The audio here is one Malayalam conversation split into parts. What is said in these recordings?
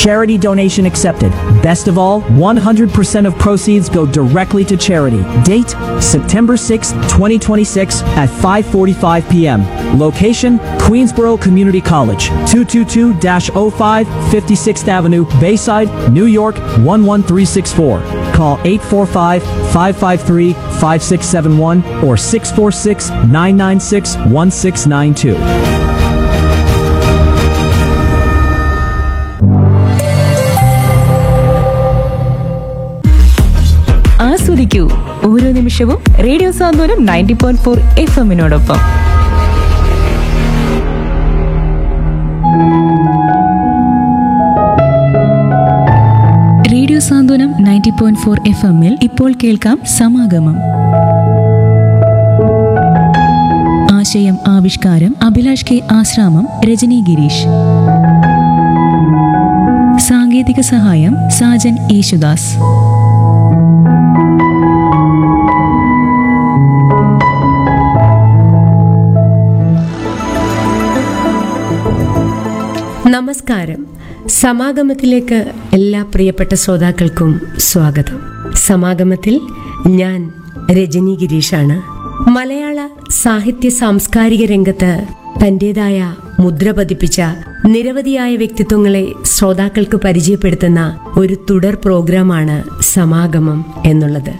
Charity donation accepted. Best of all, 100% of proceeds go directly to charity. Date, September 6, 2026 at 5.45 p.m. Location, Queensboro Community College, 222-05 56th Avenue, Bayside, New York, 11364. Call 845-553-5671 or 646-996-1692. ആസ്വദിക്കൂ ഓരോ നിമിഷവും radio Santhwanam ninety point four F എമ്മിനോടൊപ്പം radio Santhwanam ninety point four F എമ്മിൽ ഇപ്പോൾ കേൾക്കാം സമാഗമം ആശയം ആവിഷ്കാരം അഭിലാഷ് കെ ആശ്രാമം രജനി ഗിരീഷ് സാങ്കേതിക സഹായം സാജൻ യേശുദാസ് നമസ്കാരം സമാഗമത്തിലേക്ക് എല്ലാ പ്രിയപ്പെട്ട ശ്രോതാക്കൾക്കും സ്വാഗതം സമാഗമത്തിൽ ഞാൻ രജനി ഗിരീഷാണ് മലയാള സാഹിത്യ സാംസ്കാരിക രംഗത്ത് തന്റേതായ മുദ്ര പതിപ്പിച്ച നിരവധിയായ വ്യക്തിത്വങ്ങളെ ശ്രോതാക്കൾക്ക് പരിചയപ്പെടുത്തുന്ന ഒരു തുടർ പ്രോഗ്രാമാണ് സമാഗമം എന്നുള്ളത്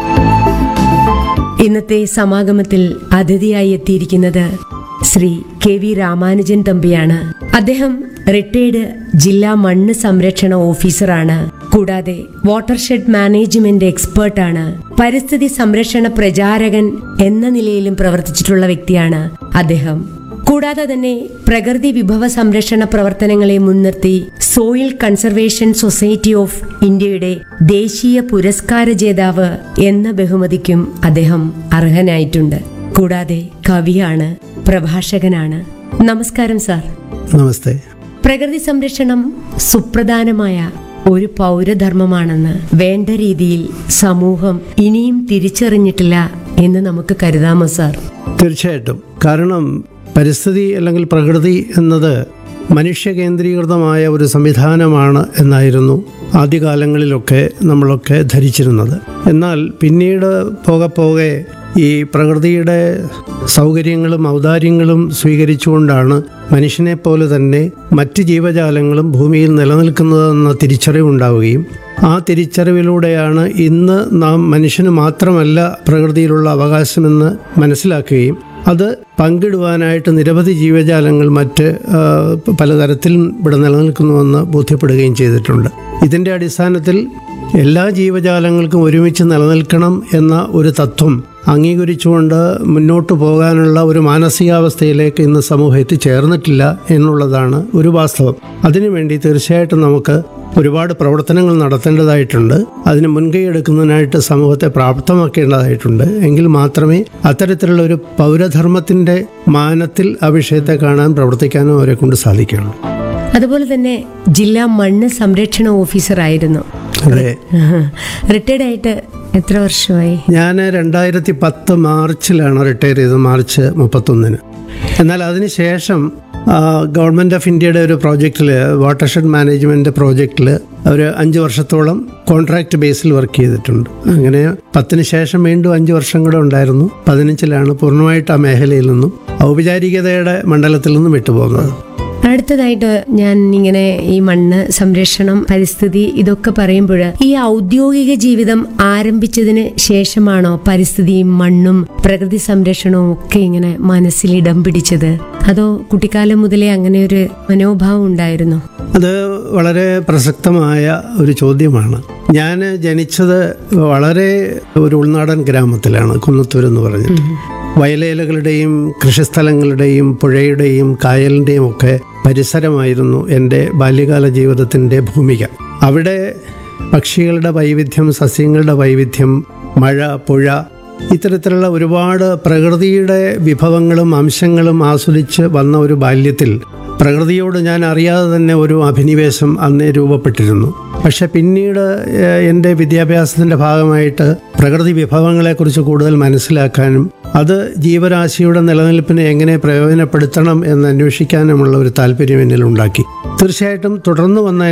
ഇന്നത്തെ സമാഗമത്തിൽ അതിഥിയായി എത്തിയിരിക്കുന്നത് ശ്രീ കെ വി രാമാനുജൻ തമ്പിയാണ് അദ്ദേഹം റിട്ടയർഡ് ജില്ലാ മണ്ണ് സംരക്ഷണ ഓഫീസറാണ് കൂടാതെ വാട്ടർഷെഡ് മാനേജ്മെന്റ് എക്സ്പേർട്ടാണ് പരിസ്ഥിതി സംരക്ഷണ പ്രചാരകൻ എന്ന നിലയിലും പ്രവർത്തിച്ചിട്ടുള്ള വ്യക്തിയാണ് അദ്ദേഹം കൂടാതെ തന്നെ പ്രകൃതി വിഭവ സംരക്ഷണ പ്രവർത്തനങ്ങളെ മുൻനിർത്തി സോയിൽ കൺസർവേഷൻ സൊസൈറ്റി ഓഫ് ഇന്ത്യയുടെ ദേശീയ പുരസ്കാര ജേതാവ് എന്ന ബഹുമതിക്കും അദ്ദേഹം അർഹനായിട്ടുണ്ട് കൂടാതെ കവിയാണ് പ്രഭാഷകനാണ് നമസ്കാരം സാർ നമസ്തേ പ്രകൃതി സംരക്ഷണം സുപ്രധാനമായ ഒരു പൗരധർമ്മമാണെന്ന് വേണ്ട രീതിയിൽ സമൂഹം ഇനിയും തിരിച്ചറിഞ്ഞിട്ടില്ല എന്ന് നമുക്ക് കരുതാമോ സാർ തീർച്ചയായിട്ടും കാരണം പരിസ്ഥിതി അല്ലെങ്കിൽ പ്രകൃതി എന്നത് മനുഷ്യ കേന്ദ്രീകൃതമായ ഒരു സംവിധാനമാണ് എന്നായിരുന്നു ആദ്യകാലങ്ങളിലൊക്കെ നമ്മളൊക്കെ ധരിച്ചിരുന്നത് എന്നാൽ പിന്നീട് പോകെ പോകെ ഈ പ്രകൃതിയുടെ സൗകര്യങ്ങളും ഔദാര്യങ്ങളും സ്വീകരിച്ചുകൊണ്ടാണ് മനുഷ്യനെ പോലെ തന്നെ മറ്റ് ജീവജാലങ്ങളും ഭൂമിയിൽ നിലനിൽക്കുന്നതെന്ന തിരിച്ചറിവുണ്ടാവുകയും ആ തിരിച്ചറിവിലൂടെയാണ് ഇന്ന് നാം മനുഷ്യന് മാത്രമല്ല പ്രകൃതിയിലുള്ള അവകാശമെന്ന് മനസ്സിലാക്കുകയും അത് പങ്കിടുവാനായിട്ട് നിരവധി ജീവജാലങ്ങൾ മറ്റ് ആ, പലതരത്തിൽ ഇവിടെ നിലനിൽക്കുന്നുവെന്ന് ബോധ്യപ്പെടുകയും ചെയ്തിട്ടുണ്ട് ഇതിൻ്റെ അടിസ്ഥാനത്തിൽ എല്ലാ ജീവജാലങ്ങൾക്കും ഒരുമിച്ച് നിലനിൽക്കണം എന്ന ഒരു തത്വം അംഗീകരിച്ചുകൊണ്ട് മുന്നോട്ട് പോകാനുള്ള ഒരു മാനസികാവസ്ഥയിലേക്ക് ഇന്ന് സമൂഹം എത്തിച്ചേർന്നിട്ടില്ല എന്നുള്ളതാണ് ഒരു വാസ്തവം അതിനുവേണ്ടി തീർച്ചയായിട്ടും നമുക്ക് ഒരുപാട് പ്രവർത്തനങ്ങൾ നടത്തേണ്ടതായിട്ടുണ്ട് അതിന് മുൻകൈ എടുക്കുന്നതിനായിട്ട് സമൂഹത്തെ പ്രാപ്തമാക്കേണ്ടതായിട്ടുണ്ട് എങ്കിൽ മാത്രമേ അത്തരത്തിലുള്ള ഒരു പൗരധർമ്മത്തിൻ്റെ മാനത്തിൽ ആ വിഷയത്തെ കാണാൻ പ്രവർത്തിക്കാനും അവരെ കൊണ്ട് സാധിക്കുകയുള്ളൂ അതുപോലെ തന്നെ ജില്ലാ മണ്ണ് സംരക്ഷണ ഓഫീസറായിരുന്നു അതെ റിട്ടയർഡ് ആയിട്ട് എത്ര വർഷമായി ഞാൻ രണ്ടായിരത്തി പത്ത് മാർച്ചിലാണ് റിട്ടയർ ചെയ്തത് മാർച്ച് മുപ്പത്തൊന്നിന് എന്നാൽ അതിനുശേഷം ആ, ഗവൺമെൻറ് ഓഫ് ഇന്ത്യയുടെ ഒരു പ്രോജക്റ്റിൽ വാട്ടർഷെഡ് മാനേജ്മെൻറ്റ് പ്രോജക്റ്റിൽ ഒരു അഞ്ച് വർഷത്തോളം കോൺട്രാക്ട് ബേസിൽ വർക്ക് ചെയ്തിട്ടുണ്ട് അങ്ങനെ പത്തിന് ശേഷം വീണ്ടും അഞ്ച് വർഷം കൂടെ ഉണ്ടായിരുന്നു പതിനഞ്ചിലാണ് പൂർണ്ണമായിട്ട് ആ മേഖലയിൽ നിന്നും ഔപചാരികതയുടെ മണ്ഡലത്തിൽ നിന്നും വിട്ടുപോകുന്നത് അടുത്തതായിട്ട് ഞാൻ ഇങ്ങനെ ഈ മണ്ണ് സംരക്ഷണം പരിസ്ഥിതി ഇതൊക്കെ പറയുമ്പോൾ ഈ ഔദ്യോഗിക ജീവിതം ആരംഭിച്ചതിന് ശേഷമാണോ പരിസ്ഥിതിയും മണ്ണും പ്രകൃതി സംരക്ഷണവും ഒക്കെ ഇങ്ങനെ മനസ്സിൽ ഇടം പിടിച്ചത് അതോ കുട്ടിക്കാലം മുതലേ അങ്ങനെ ഒരു മനോഭാവം ഉണ്ടായിരുന്നോ അത് വളരെ പ്രസക്തമായ ഒരു ചോദ്യമാണ് ഞാൻ ജനിച്ചത് വളരെ ഒരു ഉൾനാടൻ ഗ്രാമത്തിലാണ് കുന്നത്തൂർ എന്ന് പറഞ്ഞിട്ട് വയലേലകളുടെയും കൃഷിസ്ഥലങ്ങളുടെയും പുഴയുടെയും കായലിൻ്റെയും ഒക്കെ പരിസരമായിരുന്നു എൻ്റെ ബാല്യകാല ജീവിതത്തിൻ്റെ ഭൂമിക അവിടെ പക്ഷികളുടെ വൈവിധ്യം സസ്യങ്ങളുടെ വൈവിധ്യം മഴ പുഴ ഇത്തരത്തിലുള്ള ഒരുപാട് പ്രകൃതിയുടെ വിഭവങ്ങളും അംശങ്ങളും ആസ്വദിച്ച് വന്ന ഒരു ബാല്യത്തിൽ പ്രകൃതിയോട് ഞാൻ അറിയാതെ തന്നെ ഒരു അഭിനിവേശം അന്നേ രൂപപ്പെട്ടിരുന്നു പക്ഷെ പിന്നീട് ഏഹ്, എൻ്റെ വിദ്യാഭ്യാസത്തിൻ്റെ ഭാഗമായിട്ട് പ്രകൃതി വിഭവങ്ങളെക്കുറിച്ച് കൂടുതൽ മനസ്സിലാക്കാനും അത് ജീവരാശിയുടെ നിലനിൽപ്പിനെ എങ്ങനെ പ്രയോജനപ്പെടുത്തണം എന്ന് അന്വേഷിക്കാനുമുള്ള ഒരു താല്പര്യം എന്നിൽ ഉണ്ടാക്കി തീർച്ചയായിട്ടും തുടർന്ന് വന്ന